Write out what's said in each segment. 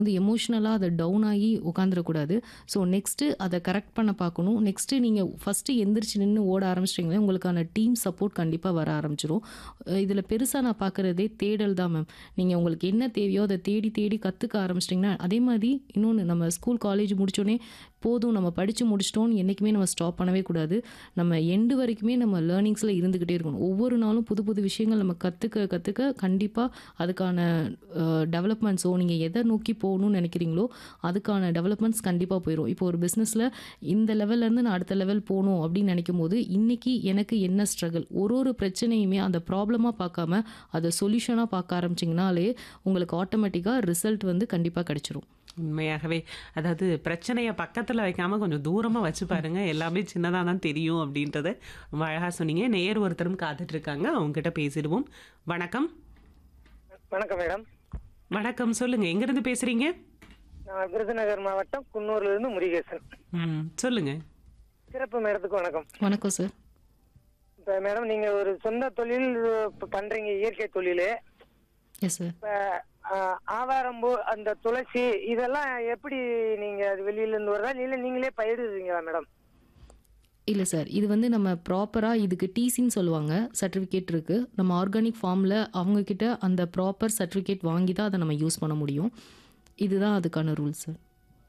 வந்து எமோஷ்னலாக அதை டவுன் ஆகி உட்காந்துடக்கூடாது ஸோ நெக்ஸ்ட்டு அதை கரெக்ட் பண்ண பார்க்கணும் நெக்ஸ்ட்டு நீங்கள் ஃபஸ்ட்டு எந்திரிச்சு நின்று ஓட ஆரம்பிச்சிட்டிங்களே உங்களுக்கான டீம் சப்போர்ட் கண்டிப்பாக வர ஆரம்பிச்சிரும் இதில் பெருசாக நான் பார்க்குறதே தேடல் தான் மேம் நீங்கள் உங்களுக்கு என்ன தேவையோ அதை தேடி தேடி கற்றுக்க ஆரம்பிச்சிட்டிங்கன்னா அதே மாதிரி இன்னொன்று நம்ம ஸ்கூல் காலேஜ் முடிச்சோடனே போதும் நம்ம படித்து முடிச்சிட்டோம்னு என்றைக்குமே நம்ம ஸ்டாப் பண்ணவே கூடாது நம்ம எண்டு வரைக்குமே நம்ம லேர்னிங்ஸில் இருந்துக்கிட்டே இருக்கணும் ஒவ்வொரு நாளும் புது புது விஷயங்கள் நம்ம கற்றுக்க கற்றுக்க கண்டிப்பாக அதுக்கான டெவலப்மெண்ட்ஸோ நீங்கள் எதை நோக்கி போகணும்னு நினைக்கிறீங்களோ அதுக்கான டெவலப்மெண்ட்ஸ் கண்டிப்பாக போயிடும் இப்போ ஒரு பிஸ்னஸில் இந்த லெவல்லேருந்து நான் அடுத்த லெவல் போகணும் அப்படின்னு நினைக்கும் போது இன்றைக்கி எனக்கு என்ன ஸ்ட்ரகிள் ஒரு ஒரு பிரச்சனையுமே அந்த ப்ராப்ளமாக பார்க்காம அதை சொல்யூஷனாக பார்க்க ஆரம்பிச்சிங்கனாலே உங்களுக்கு ஆட்டோமேட்டிக்காக ரிசல்ட் வந்து கண்டிப்பாக கிடச்சிரும் உண்மையாகவே அதாவது பிரச்சனையை பக்கத்தில் வைக்காம கொஞ்சம் தூரமாக வச்சு பாருங்க எல்லாமே சின்னதாக தான் தெரியும் அப்படின்றத ரொம்ப அழகாக சொன்னீங்க நேர் ஒருத்தரும் காத்துட்டு இருக்காங்க அவங்க கிட்ட பேசிடுவோம் வணக்கம் வணக்கம் மேடம் வணக்கம் சொல்லுங்க எங்கேருந்து பேசுறீங்க நான் விருதுநகர் மாவட்டம் குன்னூர்ல இருந்து முருகேசன் ம் சொல்லுங்க சிறப்பு மேடத்துக்கு வணக்கம் வணக்கம் சார் இப்ப மேடம் நீங்க ஒரு சொந்த தொழில் இப்ப பண்றீங்க இயற்கை தொழில் எஸ் சார் இப்ப ஆஹ், ஆவாரம்பூ அந்த துளசி இதெல்லாம் எப்படி நீங்க அது வெளியில இருந்து வருதா இல்ல நீங்களே பயிரிடுறீங்களா மேடம் இல்லை சார் இது வந்து நம்ம ப்ராப்பராக இதுக்கு டிசின்னு சொல்லுவாங்க சர்டிஃபிகேட் இருக்குது நம்ம ஆர்கானிக் ஃபார்மில் அவங்கக்கிட்ட அந்த ப்ராப்பர் சர்டிஃபிகேட் வாங்கி தான் அதை நம்ம யூஸ் பண்ண முடியும் இதுதான் அதுக்கான ரூல்ஸ் சார்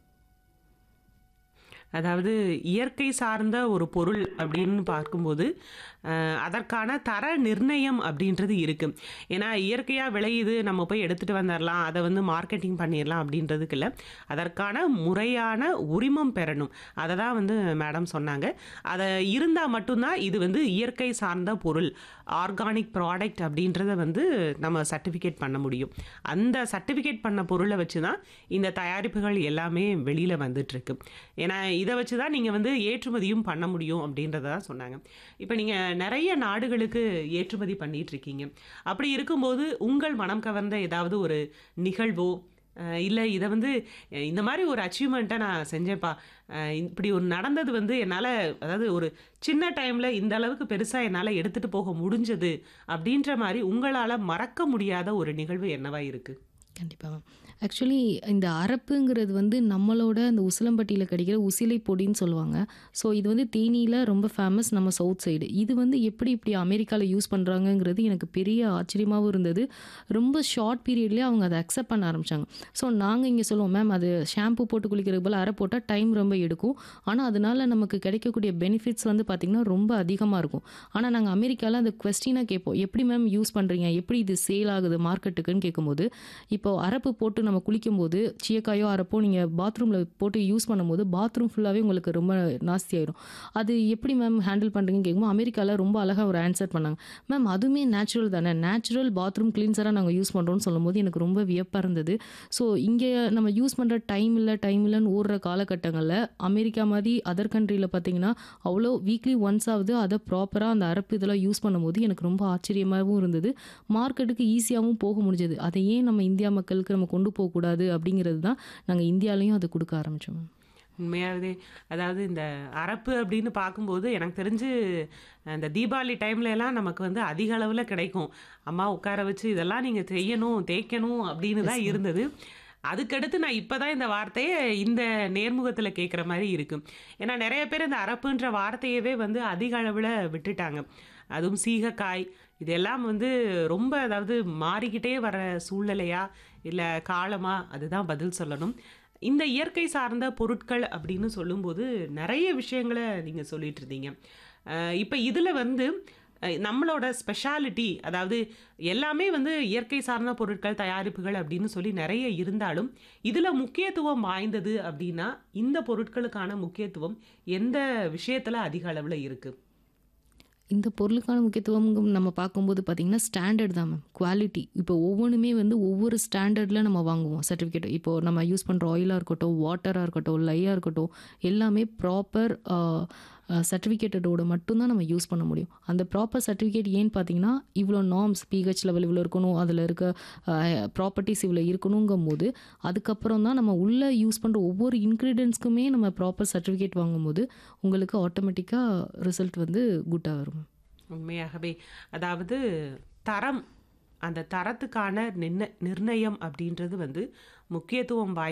அதாவது இயற்கை சார்ந்த ஒரு பொருள் அப்படின்னு பார்க்கும்போது அஹ், அதற்கான தர நிர்ணயம் அப்படின்றது இருக்கு ஏன்னா இயற்கையாக விளையுது நம்ம போய் எடுத்துட்டு வந்துடலாம் அதை வந்து மார்க்கெட்டிங் பண்ணிடலாம் அப்படின்றதுக்கு இல்லை அதற்கான முறையான உரிமம் பெறணும் அதை தான் வந்து மேடம் சொன்னாங்க அதை இருந்தால் மட்டும்தான் இது வந்து இயற்கை சார்ந்த பொருள் ஆர்கானிக் ப்ராடக்ட் அப்படின்றத வந்து நம்ம சர்டிஃபிகேட் பண்ண முடியும் அந்த சர்டிஃபிகேட் பண்ண பொருளை வச்சு தான் இந்த தயாரிப்புகள் எல்லாமே வெளியில் வந்துட்டுருக்கு ஏன்னா இதை வச்சு தான் நீங்கள் வந்து ஏற்றுமதியும் பண்ண முடியும் அப்படின்றத தான் சொன்னாங்க இப்போ நீங்கள் நிறைய நாடுகளுக்கு ஏற்றுமதி பண்ணிட்டு இருக்கீங்க அப்படி இருக்கும்போது உங்கள் மனம் கவர்ந்த ஏதாவது ஒரு நிகழ்வோ இல்லை இதை வந்து அஹ், இந்த மாதிரி ஒரு அச்சீவ்மெண்ட்டை நான் செஞ்சேன்ப்பா அஹ், இப்படி ஒரு நடந்தது வந்து என்னால் அதாவது ஒரு சின்ன டைமில் இந்த அளவுக்கு பெருசாக என்னால் எடுத்துகிட்டு போக முடிஞ்சது அப்படின்ற மாதிரி உங்களால் மறக்க முடியாத ஒரு நிகழ்வு என்னவா இருக்குது கண்டிப்பாக ஆக்சுவலி இந்த அரப்புங்கிறது வந்து நம்மளோட அந்த உசிலம்பட்டியில் கிடைக்கிற உசிலை பொடின்னு சொல்லுவாங்க ஸோ இது வந்து தேனியில் ரொம்ப ஃபேமஸ் நம்ம சவுத் சைடு இது வந்து எப்படி இப்படி அமெரிக்காவில் யூஸ் பண்ணுறாங்கங்கிறது எனக்கு பெரிய ஆச்சரியமாகவும் இருந்தது ரொம்ப ஷார்ட் பீரியட்லேயே அவங்க அதை அக்செப்ட் பண்ண ஆரம்பித்தாங்க ஸோ நாங்கள் இங்கே சொல்லுவோம் மேம் அது ஷாம்பு போட்டு குளிக்கிறதுக்கு போல் அரை போட்டால் டைம் ரொம்ப எடுக்கும் ஆனால் அதனால நமக்கு கிடைக்கக்கூடிய பெனிஃபிட்ஸ் வந்து பார்த்திங்கன்னா ரொம்ப அதிகமாக இருக்கும் ஆனால் நாங்கள் அமெரிக்காவில் அந்த கொஸ்டினாக கேட்போம் எப்படி மேம் யூஸ் பண்ணுறீங்க எப்படி இது சேல் ஆகுது மார்க்கெட்டுக்குன்னு கேட்கும்போது இப்போ அரப்பு போட்டு நம்ம குளிக்கும்போது சீயக்காயோ அரப்போ நீங்கள் பாத்ரூமில் போட்டு யூஸ் பண்ணும்போது பாத்ரூம் ஃபுல்லாகவே உங்களுக்கு ரொம்ப நாஸ்தி ஆயிரும் அது எப்படி மேம் ஹேண்டில் பண்ணுறீங்கன்னு கேட்கும்போது அமெரிக்காவில் ரொம்ப அழகாக ஒரு ஆன்சர் பண்ணாங்க மேம் அதுவுமே நேச்சுரல் தானே நேச்சுரல் பாத்ரூம் கிளீன்சராக நாங்கள் யூஸ் பண்ணுறோம்னு சொல்லும்போது எனக்கு ரொம்ப வியப்பாக இருந்தது ஸோ இங்கே நம்ம யூஸ் பண்ணுற டைம் இல்லை டைம் இல்லைன்னு ஓடுற காலகட்டங்களில் அமெரிக்கா மாதிரி அதர் கண்ட்ரியில் பார்த்தீங்கன்னா அவ்வளோ வீக்லி ஒன்ஸ் ஆகுது அதை ப்ராப்பராக அந்த அரப்பு இதெல்லாம் யூஸ் பண்ணும்போது எனக்கு ரொம்ப ஆச்சரியமாகவும் இருந்தது மார்க்கெட்டுக்கு ஈஸியாகவும் போக முடிஞ்சது அதை ஏன் நம்ம இந்தியா மக்களுக்கு நம்ம கொண்டு போகக்கூடாது அப்படிங்கிறது தான் நாங்கள் இந்தியாலையும் அதை கொடுக்க ஆரம்பித்தோம் மேம் உண்மையாகவே அதாவது இந்த அரப்பு அப்படின்னு பார்க்கும்போது எனக்கு தெரிஞ்சு இந்த தீபாவளி டைம்ல எல்லாம் நமக்கு வந்து அதிக அளவில் கிடைக்கும் அம்மா உட்கார வச்சு இதெல்லாம் நீங்கள் செய்யணும் தேய்க்கணும் அப்படின்னு தான் இருந்தது அதுக்கடுத்து நான் இப்போ தான் இந்த வார்த்தையை இந்த நேர்முகத்தில் கேட்குற மாதிரி இருக்கு ஏன்னா நிறைய பேர் இந்த அரப்புன்ற வார்த்தையவே வந்து அதிக அளவில் விட்டுட்டாங்க அதுவும் சீகக்காய் இதெல்லாம் வந்து ரொம்ப அதாவது மாறிக்கிட்டே வர சூழ்நிலையா இல்லை காலமா அதுதான் பதில் சொல்லணும் இந்த இயற்கை சார்ந்த பொருட்கள் அப்படின்னு சொல்லும்போது நிறைய விஷயங்களை நீங்கள் சொல்லிட்டு இருந்தீங்க இப்போ இதில் வந்து அஹ், நம்மளோட ஸ்பெஷாலிட்டி அதாவது எல்லாமே வந்து இயற்கை சார்ந்த பொருட்கள் தயாரிப்புகள் அப்படின்னு சொல்லி நிறைய இருந்தாலும் இதில் முக்கியத்துவம் வாய்ந்தது அப்படின்னா இந்த பொருட்களுக்கான முக்கியத்துவம் எந்த விஷயத்தில் அதிக அளவில் இருக்குது இந்த பொருளுக்கான முக்கியத்துவம் நம்ம பார்க்கும்போது பார்த்திங்கன்னா ஸ்டாண்டர்ட் தான் மேம் குவாலிட்டி இப்போ ஒவ்வொன்றுமே வந்து ஒவ்வொரு ஸ்டாண்டர்டில் நம்ம வாங்குவோம் சர்டிஃபிகேட் இப்போது நம்ம யூஸ் பண்ணுற ஆயிலாக இருக்கட்டும் வாட்டராக இருக்கட்டும் லையாக இருக்கட்டும் எல்லாமே ப்ராப்பர் சர்டிஃபிகேட்டடோட மட்டும்தான் நம்ம யூஸ் பண்ண முடியும் அந்த ப்ராப்பர் சர்டிஃபிகேட் ஏன்னு பார்த்தீங்கன்னா இவ்வளோ நார்ம்ஸ் பிஹெச் லெவல் இவ்வளோ இருக்கணும் அதில் இருக்க ப்ராப்பர்ட்டிஸ் இவ்வளோ இருக்கணுங்கும் போது அதுக்கப்புறம் தான் நம்ம உள்ளே யூஸ் பண்ணுற ஒவ்வொரு இன்க்ரீடியன்ஸ்க்குமே நம்ம ப்ராப்பர் சர்டிஃபிகேட் வாங்கும்போது உங்களுக்கு ஆட்டோமேட்டிக்காக ரிசல்ட் வந்து குட்டாக வரும் உண்மையாகவே அதாவது தரம் அந்த தரத்துக்கான நிர்ண நிர்ணயம் அப்படின்றது வந்து முக்கியத்துவம் வாய்ந்த